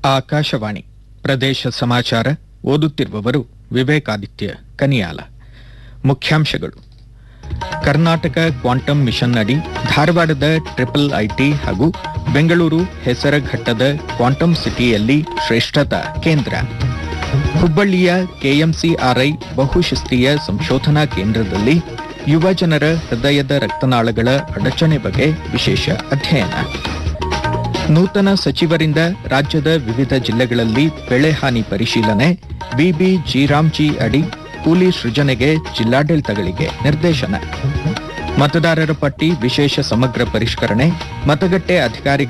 ಆಕಾಶವಾಣಿ ಪ್ರದೇಶ ಸಮಾಚಾರ ಓದುತ್ತಿರುವವರು ವಿವೇಕಾದಿತ್ಯ ಕನಿಯಾಲ ಮುಖ್ಯಾಂಶಗಳು ಕರ್ನಾಟಕ ಕ್ವಾಂಟಮ್ ಮಿಷನ್ ಅಡಿ ಧಾರವಾಡದ ಟ್ರಿಪಲ್ ಐಟಿ ಹಾಗೂ ಬೆಂಗಳೂರು ಹೆಸರಘಟ್ಟದ ಕ್ವಾಂಟಮ್ ಸಿಟಿಯಲ್ಲಿ ಶ್ರೇಷ್ಠತಾ ಕೇಂದ್ರ ಹುಬ್ಬಳ್ಳಿಯ ಕೆಎಂಸಿಆರ್ಐ ಬಹುಶಿಸ್ತೀಯ ಸಂಶೋಧನಾ ಕೇಂದ್ರದಲ್ಲಿ ಯುವ ಜನರ ಹೃದಯದ ರಕ್ತನಾಳಗಳ ಅಡಚಣೆ ಬಗ್ಗೆ ವಿಶೇಷ ಅಧ್ಯಯನ ನೂತನ ಸಚಿವರಿಂದ ರಾಜ್ಯದ ವಿವಿಧ ಜಿಲ್ಲೆಗಳಲ್ಲಿ ಬೆಳೆ ಹಾನಿ ಪರಿಶೀಲನೆ ಬಿಬಿ ಜಿ ಅಡಿ ಕೂಲಿ ಸೃಜನೆಗೆ ಜಿಲ್ಲಾಡಳಿತಗಳಿಗೆ ನಿರ್ದೇಶನ ಮತದಾರರ ಪಟ್ಟಿ ವಿಶೇಷ ಸಮಗ್ರ ಪರಿಷ್ಕರಣೆ ಮತಗಟ್ಟೆ ಅಧಿಕಾರಿಗಳ